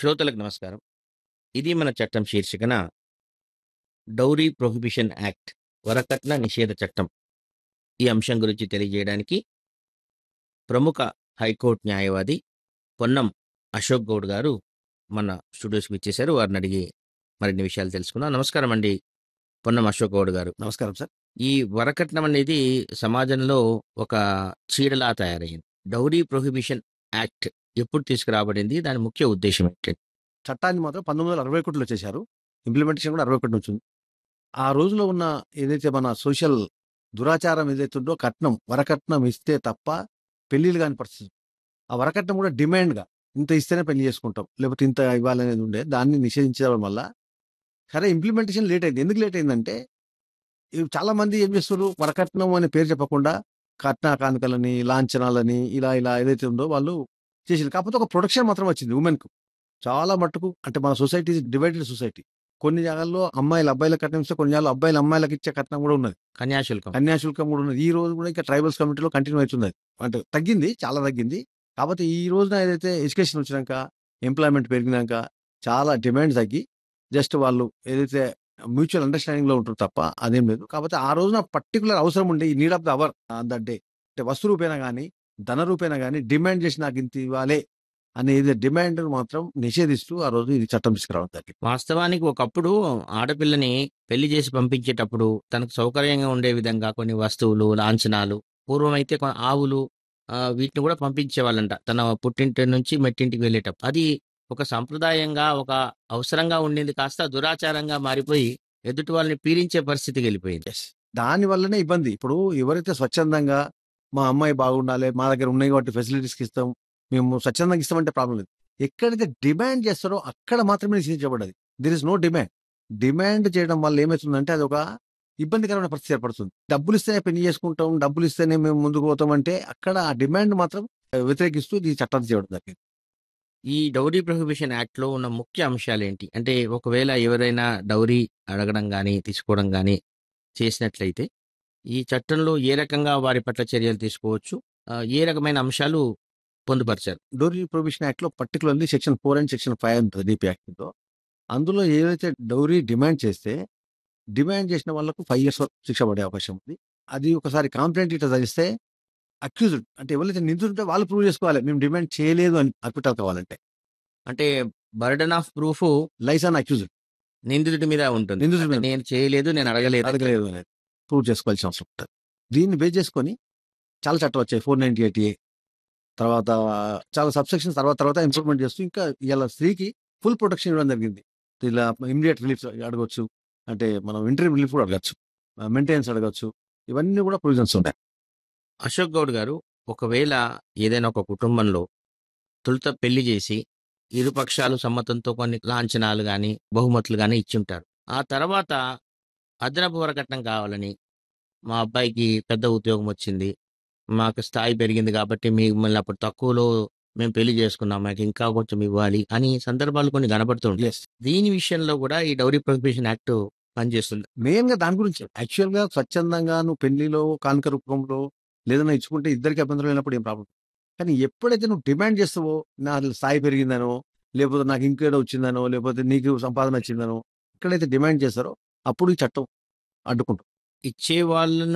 శ్రోతలకు నమస్కారం ఇది మన చట్టం శీర్షికన డౌరీ ప్రొహిబిషన్ యాక్ట్ వరకట్న నిషేధ చట్టం ఈ అంశం గురించి తెలియజేయడానికి ప్రముఖ హైకోర్టు న్యాయవాది పొన్నం అశోక్ గౌడ్ గారు మన స్టూడియోస్కి ఇచ్చేశారు వారిని అడిగి మరిన్ని విషయాలు తెలుసుకుందాం నమస్కారం అండి పొన్నం అశోక్ గౌడ్ గారు నమస్కారం సార్ ఈ వరకట్నం అనేది సమాజంలో ఒక చీడలా తయారైంది డౌరీ ప్రొహిబిషన్ యాక్ట్ ఎప్పుడు తీసుకురాబడింది దాని ముఖ్య ఉద్దేశం ఏంటి చట్టాన్ని మాత్రం పంతొమ్మిది వందల అరవై ఒకటిలో చేశారు ఇంప్లిమెంటేషన్ కూడా అరవై ఒకటి వచ్చింది ఆ రోజులో ఉన్న ఏదైతే మన సోషల్ దురాచారం ఏదైతే ఉందో కట్నం వరకట్నం ఇస్తే తప్ప పెళ్లిళ్ళు కాని పరిస్థితి ఆ వరకట్నం కూడా డిమాండ్గా ఇంత ఇస్తేనే పెళ్లి చేసుకుంటాం లేకపోతే ఇంత ఇవ్వాలనేది ఉండే దాన్ని నిషేధించడం వల్ల సరే ఇంప్లిమెంటేషన్ లేట్ అయింది ఎందుకు లేట్ అయిందంటే ఇవి చాలా మంది ఏం చేస్తారు వరకట్నం అనే పేరు చెప్పకుండా కట్న కానుకలని లాంఛనాలని ఇలా ఇలా ఏదైతే ఉందో వాళ్ళు చేసింది కాకపోతే ఒక ప్రొడక్షన్ మాత్రం వచ్చింది ఉమెన్కు చాలా మట్టుకు అంటే మన సొసైటీ డివైడెడ్ సొసైటీ కొన్ని జాగాల్లో అమ్మాయిలు అబ్బాయిల కట్నం ఇస్తే కొన్ని జాగాల్లో అబ్బాయిలు అమ్మాయిలకు ఇచ్చే కట్నం కూడా ఉన్నది కన్యాశుల్కం కన్యాశుల్కం కూడా ఉన్నది ఈ రోజు కూడా ఇంకా ట్రైబల్స్ కమిటీలో కంటిన్యూ అవుతుంది అది. అంటే తగ్గింది చాలా తగ్గింది కాకపోతే ఈ రోజున ఏదైతే ఎడ్యుకేషన్ వచ్చినాక ఎంప్లాయ్మెంట్ పెరిగినాక చాలా డిమాండ్ తగ్గి జస్ట్ వాళ్ళు ఏదైతే మ్యూచువల్ అండర్స్టాండింగ్ లో ఉంటారు తప్ప అదేం లేదు కాకపోతే ఆ రోజున పర్టికులర్ అవసరం ఉండే ఈ need of the hour that day అంటే వస్తు రూపేనా కానీ ధన రూపేనా కానీ డిమాండ్ చేసి నాకు ఇంత ఇవ్వాలే అనేది డిమాండ్ మాత్రం నిషేధిస్తూ ఆ రోజు ఇది చట్టం తీసుకురావడం జరిగింది వాస్తవానికి ఒకప్పుడు ఆడపిల్లని పెళ్లి చేసి పంపించేటప్పుడు తనకు సౌకర్యంగా ఉండే విధంగా కొన్ని వస్తువులు లాంఛనాలు పూర్వం అయితే కొ- ఆవులు ఆ, వీటిని కూడా పంపించేవాళ్ళంట తన పుట్టింటి నుంచి మెట్టింటికి వెళ్ళేటప్పుడు అది ఒక సంప్రదాయంగా ఒక అవసరంగా ఉండింది కాస్త దురాచారంగా మారిపోయి ఎదుటి వాళ్ళని పీడించే పరిస్థితికి వెళ్ళిపోయింది దాని వల్లనే ఇబ్బంది ఇప్పుడు ఎవరైతే స్వచ్ఛందంగా మా అమ్మాయి బాగుండాలి మా దగ్గర ఉన్నాయి కాబట్టి ఫెసిలిటీస్ ఇస్తాం మేము స్వచ్ఛందంగా ఇస్తామంటే ప్రాబ్లం లేదు ఎక్కడైతే డిమాండ్ చేస్తారో అక్కడ మాత్రమే నిషేధించబడ్డది there is no demand demand చేయడం వల్ల ఏమవుతుందంటే అది ఒక ఇబ్బందికరమైన పరిస్థితి ఏర్పడుతుంది డబ్బులు ఇస్తేనే పెళ్లి చేసుకుంటాం డబ్బులు ఇస్తేనే మేము ముందుకు పోతాం అంటే అక్కడ ఆ డిమాండ్ మాత్రం వ్యతిరేకిస్తూ ఈ చట్టాన్ని చేయడం జరిగింది ఈ డౌరీ ప్రొహిబిషన్ యాక్ట్ లో ఉన్న ముఖ్య అంశాలు ఏంటి అంటే ఒకవేళ ఎవరైనా డౌరీ అడగడం కానీ తీసుకోవడం కానీ చేసినట్లయితే ఈ చట్టంలో ఏ రకంగా వారి పట్ల చర్యలు తీసుకోవచ్చు ఆ, ఏ రకమైన అంశాలు పొందుపరిచారు డౌరీ ప్రొవిషన్ యాక్ట్ లో particularly section four and section five ఉంటుంది డిపి యాక్ట్ లో అందులో ఏదైతే డౌరీ డిమాండ్ చేస్తే డిమాండ్ చేసిన వాళ్ళకు ఫైవ్ ఇయర్స్ వరకు శిక్ష పడే అవకాశం ఉంది అది ఒకసారి కాంప్లైంట్ ఇట్లా జరిగిస్తే అక్యూజ్డ్ అంటే ఎవరైతే నిందితుంటే వాళ్ళు ప్రూవ్ చేసుకోవాలి మేము డిమాండ్ చేయలేదు అని అర్పిటాలు కావాలంటే అంటే burden of proof lies on accused నిందితుడి మీద ఉంటుంది నిందితుడి మీద. అంటే నేను చేయలేదు నేను అడగలేదు అడగలేదు అనేది ప్రూవ్ చేసుకోవాల్సిన అవసరం ఉంటుంది దీన్ని బేస్ చేసుకొని చాలా చట్టం వచ్చాయి ఫోర్ నైన్టీ ఎయిట్ ఏ తర్వాత చాలా సబ్సెక్షన్స్ తర్వాత తర్వాత ఇంప్రూవ్మెంట్ చేస్తూ ఇంకా ఇలా స్త్రీకి ఫుల్ ప్రొటెక్షన్ ఇవ్వడం జరిగింది ఇలా ఇమీడియట్ రిలీఫ్ అడగొచ్చు అంటే మనం ఇంటర్వ్యూ రిలీఫ్ కూడా అడగచ్చు మెయింటెనెన్స్ అడగచ్చు ఇవన్నీ కూడా ప్రొవిజన్స్ ఉంటాయి అశోక్ గౌడ్ గారు ఒకవేళ ఏదైనా ఒక కుటుంబంలో తొలుత పెళ్లి చేసి ఇరు పక్షాలు సమ్మతంతో కొన్ని లాంఛనాలు కానీ బహుమతులు కానీ ఇచ్చుంటారు ఆ తర్వాత అదనపు వరకట్నం కావాలని మా అబ్బాయికి పెద్ద ఉద్యోగం వచ్చింది మాకు స్థాయి పెరిగింది కాబట్టి మిమ్మల్ని అప్పుడు తక్కువలో మేము పెళ్లి చేసుకున్నాం మాకు ఇంకా కొంచెం ఇవ్వాలి అని సందర్భాలు కొన్ని కనబడుతుంటాయి ఎస్ దీని విషయంలో కూడా ఈ డౌరీ ప్రొహిబిషన్ యాక్ట్ పనిచేస్తుంది మెయిన్ గా దాని గురించి యాక్చువల్ గా స్వచ్ఛందంగా నువ్వు పెళ్లిలో కానుక రూపంలో లేదన్నా ఇచ్చుకుంటే ఇద్దరికి అభ్యంతరం లేనప్పుడు ఏం ప్రాబ్లం కానీ ఎప్పుడైతే నువ్వు డిమాండ్ చేస్తావో నా స్థాయి పెరిగిందనో లేకపోతే నాకు ఇంకేదో వచ్చిందనో లేకపోతే నీకు సంపాదన వచ్చిందనో ఎక్కడైతే డిమాండ్ చేస్తారో అప్పుడు ఈ చట్టం అడ్డుకుంటుంది ఇచ్చే వాళ్ళను